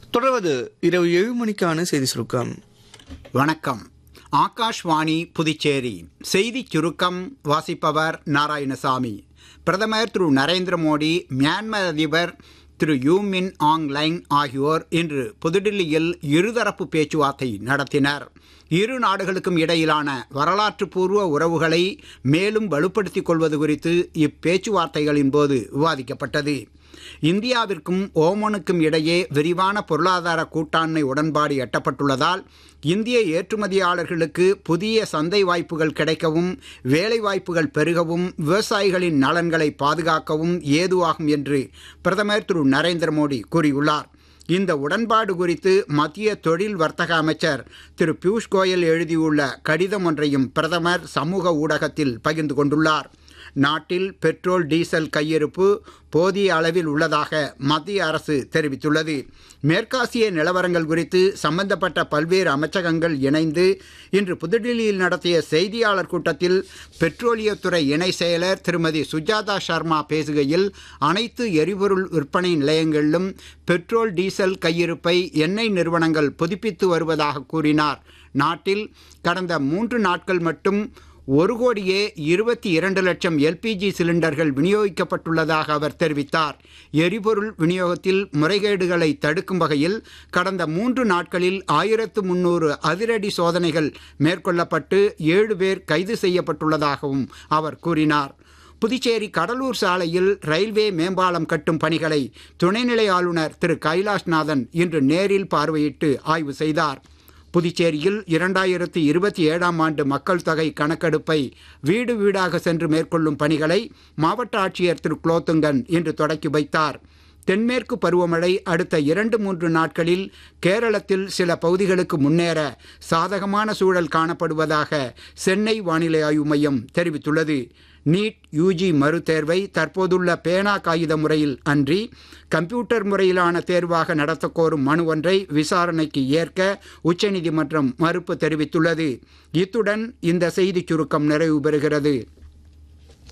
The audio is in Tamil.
தொடர்வது இரவு ஏழு மணிக்கான செய்தி சுருக்கம் வணக்கம் ஆகாஷ்வாணி புதுச்சேரி செய்திச் சுருக்கம் வாசிப்பவர் நாராயணசாமி பிரதமர் திரு நரேந்திர மோடி மியான்மர் அதிபர் திரு யூமின் ஆங் லைங் ஆகியோர் இன்று புதுடில்லியில் இருதரப்பு பேச்சுவார்த்தை நடத்தினர் இரு நாடுகளுக்கும் இடையிலான வரலாற்று பூர்வ உறவுகளை மேலும் வலுப்படுத்திக் கொள்வது குறித்து இப்பேச்சுவார்த்தைகளின் போது விவாதிக்கப்பட்டது இந்தியாவிற்கும் ஓமனுக்கும் இடையே விரிவான பொருளாதார கூட்டாண்மை உடன்பாடு எட்டப்பட்டுள்ளதால் இந்திய ஏற்றுமதியாளர்களுக்கு புதிய சந்தை வாய்ப்புகள் கிடைக்கவும் வேலை வாய்ப்புகள் பெருகவும் விவசாயிகளின் நலன்களை பாதுகாக்கவும் ஏதுவாகும் என்று பிரதமர் திரு நரேந்திர மோடி கூறியுள்ளார் இந்த உடன்பாடு குறித்து மத்திய தொழில் வர்த்தக அமைச்சர் திரு பியூஷ் கோயல் எழுதியுள்ள கடிதம் ஒன்றையும் பிரதமர் சமூக ஊடகத்தில் பகிர்ந்து கொண்டுள்ளார் நாட்டில் பெட்ரோல் டீசல் கையிருப்பு போதிய அளவில் உள்ளதாக மத்திய அரசு தெரிவித்துள்ளது மேற்காசிய நிலவரங்கள் குறித்து சம்பந்தப்பட்ட பல்வேறு அமைச்சகங்கள் இணைந்து இன்று புதுடில்லியில் நடத்திய செய்தியாளர் கூட்டத்தில் பெட்ரோலியத்துறை இணை செயலர் திருமதி சுஜாதா சர்மா பேசுகையில் அனைத்து எரிபொருள் விற்பனை நிலையங்களிலும் பெட்ரோல் டீசல் கையிருப்பை எண்ணெய் நிறுவனங்கள் புதுப்பித்து வருவதாக கூறினார் நாட்டில் கடந்த மூன்று நாட்கள் மட்டும் ஒரு கோடியே இருபத்தி இரண்டு லட்சம் எல்பிஜி சிலிண்டர்கள் விநியோகிக்கப்பட்டுள்ளதாக அவர் தெரிவித்தார் எரிபொருள் விநியோகத்தில் முறைகேடுகளை தடுக்கும் வகையில் கடந்த மூன்று நாட்களில் ஆயிரத்து முன்னூறு அதிரடி சோதனைகள் மேற்கொள்ளப்பட்டு ஏழு பேர் கைது செய்யப்பட்டுள்ளதாகவும் அவர் கூறினார் புதுச்சேரி கடலூர் சாலையில் ரயில்வே மேம்பாலம் கட்டும் பணிகளை துணைநிலை ஆளுநர் திரு கைலாஷ்நாதன் இன்று நேரில் பார்வையிட்டு ஆய்வு செய்தார் புதுச்சேரியில் இரண்டாயிரத்தி இருபத்தி ஏழாம் ஆண்டு மக்கள் தொகை கணக்கெடுப்பை வீடு வீடாக சென்று மேற்கொள்ளும் பணிகளை மாவட்ட ஆட்சியர் திரு குலோத்துங்கன் இன்று தொடக்கி வைத்தார் தென்மேற்கு பருவமழை அடுத்த இரண்டு மூன்று நாட்களில் கேரளத்தில் சில பகுதிகளுக்கு முன்னேற சாதகமான சூழல் காணப்படுவதாக சென்னை வானிலை ஆய்வு மையம் தெரிவித்துள்ளது நீட் யூஜி மறுதேர்வை தற்போதுள்ள பேனா காகித முறையில் அன்றி கம்ப்யூட்டர் முறையிலான தேர்வாக நடத்த கோரும் மனு ஒன்றை விசாரணைக்கு ஏற்க உச்சநீதிமன்றம் மறுப்பு தெரிவித்துள்ளது இத்துடன் இந்த செய்திச் சுருக்கம் நிறைவு பெறுகிறது